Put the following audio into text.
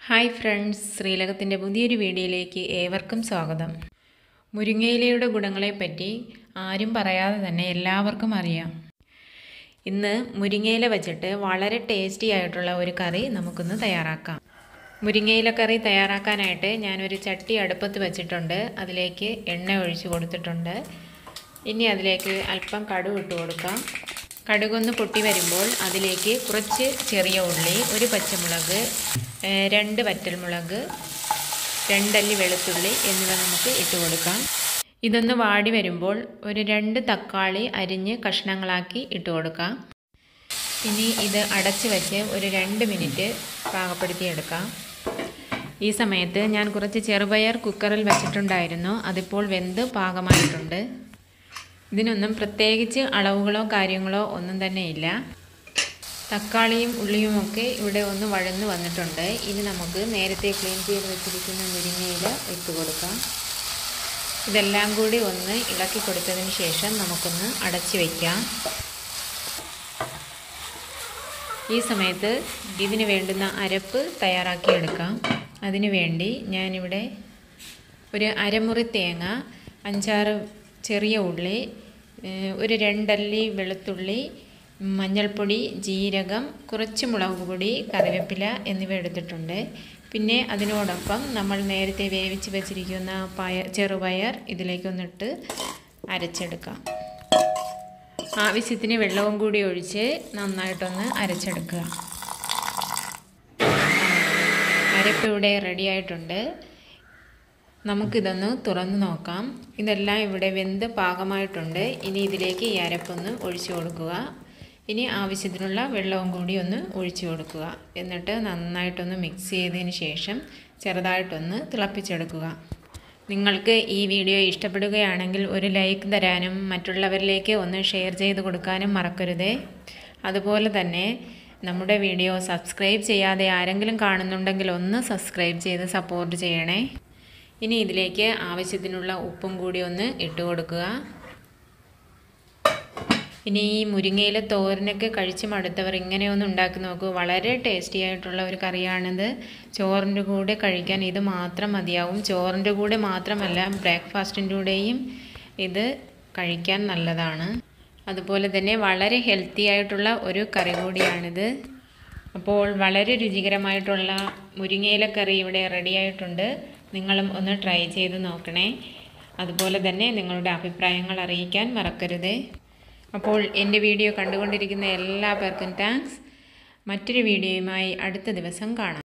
hi friends ശ്രീലകത്തിൻ്റെ പുതിയൊരു വീഡിയോയിലേക്ക് ഏവർക്കും സ്വാഗതം മുരിങ്ങയിലയുടെ ഗുണങ്ങളെപ്പറ്റി ആരും പറയാതെ തന്നെ എല്ലാവർക്കും അറിയാം ഇന്ന് മുരിങ്ങയില വച്ചിട്ട് വളരെ ടേസ്റ്റി ആയിട്ടുള്ള ഒരു കറി നമുക്കൊന്ന് തയ്യാറാക്കാം മുരിങ്ങയില കറി തയ്യാറാക്കാനായിട്ട് ഞാനൊരു ചട്ടി അടുപ്പത്ത് വെച്ചിട്ടുണ്ട് അതിലേക്ക് എണ്ണ ഒഴിച്ച് കൊടുത്തിട്ടുണ്ട് ഇനി അതിലേക്ക് അല്പം കടുക് ഇട്ട് കൊടുക്കാം കടുകൊന്ന് പൊട്ടി വരുമ്പോൾ അതിലേക്ക് കുറച്ച് ചെറിയ ഉള്ളി ഒരു പച്ചമുളക് രണ്ട് വറ്റൽമുളക് രണ്ടല്ലി വെളുത്തുള്ളി എന്നിവ നമുക്ക് ഇട്ട് കൊടുക്കാം ഇതൊന്ന് വാടി വരുമ്പോൾ ഒരു രണ്ട് തക്കാളി അരിഞ്ഞ് കഷ്ണങ്ങളാക്കി ഇട്ട് കൊടുക്കാം ഇനി ഇത് അടച്ച് വെച്ച് ഒരു രണ്ട് മിനിറ്റ് പാകപ്പെടുത്തിയെടുക്കാം ഈ സമയത്ത് ഞാൻ കുറച്ച് ചെറുപയർ കുക്കറിൽ വെച്ചിട്ടുണ്ടായിരുന്നു അതിപ്പോൾ വെന്ത് പാകമായിട്ടുണ്ട് ഇതിനൊന്നും പ്രത്യേകിച്ച് അളവുകളോ കാര്യങ്ങളോ ഒന്നും തന്നെ ഇല്ല തക്കാളിയും ഉള്ളിയുമൊക്കെ ഇവിടെ ഒന്ന് വഴന്ന് വന്നിട്ടുണ്ട് ഇനി നമുക്ക് നേരത്തെ ക്ലീൻ ചെയ്ത് വെച്ചിരിക്കുന്ന മുരിങ്ങയില ഇട്ട് കൊടുക്കാം ഇതെല്ലാം കൂടി ഒന്ന് ഇളക്കി കൊടുത്തതിന് ശേഷം നമുക്കൊന്ന് അടച്ചു വയ്ക്കാം ഈ സമയത്ത് ഇതിന് വേണ്ടുന്ന അരപ്പ് തയ്യാറാക്കിയെടുക്കാം അതിനു വേണ്ടി ഞാനിവിടെ ഒരു അരമുറി തേങ്ങ അഞ്ചാറ് ചെറിയ ഉള്ളി ഒരു രണ്ടല്ലി വെളുത്തുള്ളി മഞ്ഞൾപ്പൊടി ജീരകം കുറച്ച് മുളക് പൊടി കറിവേപ്പില എന്നിവ എടുത്തിട്ടുണ്ട് പിന്നെ അതിനോടൊപ്പം നമ്മൾ നേരത്തെ വേവിച്ച് വെച്ചിരിക്കുന്ന പയർ ചെറുപയർ ഇതിലേക്കൊന്നിട്ട് അരച്ചെടുക്കാം ആവശ്യത്തിന് വെള്ളവും കൂടി ഒഴിച്ച് നന്നായിട്ടൊന്ന് അരച്ചെടുക്കുക അരപ്പ് ഇവിടെ റെഡി ആയിട്ടുണ്ട് നമുക്കിതൊന്ന് തുറന്ന് നോക്കാം ഇതെല്ലാം ഇവിടെ വെന്ത് പാകമായിട്ടുണ്ട് ഇനി ഇതിലേക്ക് ഈ അരപ്പൊന്ന് ഒഴിച്ചു കൊടുക്കുക ഇനി ആവശ്യത്തിനുള്ള വെള്ളവും കൂടി ഒന്ന് ഒഴിച്ചു കൊടുക്കുക എന്നിട്ട് നന്നായിട്ടൊന്ന് മിക്സ് ചെയ്തതിന് ശേഷം ചെറുതായിട്ടൊന്ന് തിളപ്പിച്ചെടുക്കുക നിങ്ങൾക്ക് ഈ വീഡിയോ ഇഷ്ടപ്പെടുകയാണെങ്കിൽ ഒരു ലൈക്ക് തരാനും മറ്റുള്ളവരിലേക്ക് ഒന്ന് ഷെയർ ചെയ്ത് കൊടുക്കാനും മറക്കരുതേ അതുപോലെ തന്നെ നമ്മുടെ വീഡിയോ സബ്സ്ക്രൈബ് ചെയ്യാതെ ആരെങ്കിലും കാണുന്നുണ്ടെങ്കിൽ ഒന്ന് സബ്സ്ക്രൈബ് ചെയ്ത് സപ്പോർട്ട് ചെയ്യണേ ഇനി ഇതിലേക്ക് ആവശ്യത്തിനുള്ള ഉപ്പും കൂടി ഒന്ന് ഇട്ട് കൊടുക്കുക ഇനി ഈ മുരിങ്ങയില തോരനൊക്കെ കഴിച്ച് മടുത്തവർ ഇങ്ങനെ ഒന്ന് ഉണ്ടാക്കി നോക്കൂ വളരെ ടേസ്റ്റി ആയിട്ടുള്ള ഒരു കറിയാണിത് ചോറിൻ്റെ കൂടെ കഴിക്കാൻ ഇത് മാത്രം മതിയാവും ചോറിൻ്റെ കൂടെ മാത്രമല്ല ബ്രേക്ക്ഫാസ്റ്റിൻ്റെ കൂടെയും ഇത് കഴിക്കാൻ നല്ലതാണ് അതുപോലെ തന്നെ വളരെ ഹെൽത്തി ആയിട്ടുള്ള ഒരു കറി കൂടിയാണിത് അപ്പോൾ വളരെ രുചികരമായിട്ടുള്ള മുരിങ്ങയില കറി ഇവിടെ റെഡി ആയിട്ടുണ്ട് നിങ്ങളും ഒന്ന് ട്രൈ ചെയ്ത് നോക്കണേ അതുപോലെ തന്നെ നിങ്ങളുടെ അഭിപ്രായങ്ങൾ അറിയിക്കാൻ മറക്കരുത് അപ്പോൾ എൻ്റെ വീഡിയോ കണ്ടുകൊണ്ടിരിക്കുന്ന എല്ലാ പേർക്കും താങ്ക്സ് മറ്റൊരു വീഡിയോയുമായി അടുത്ത ദിവസം കാണാം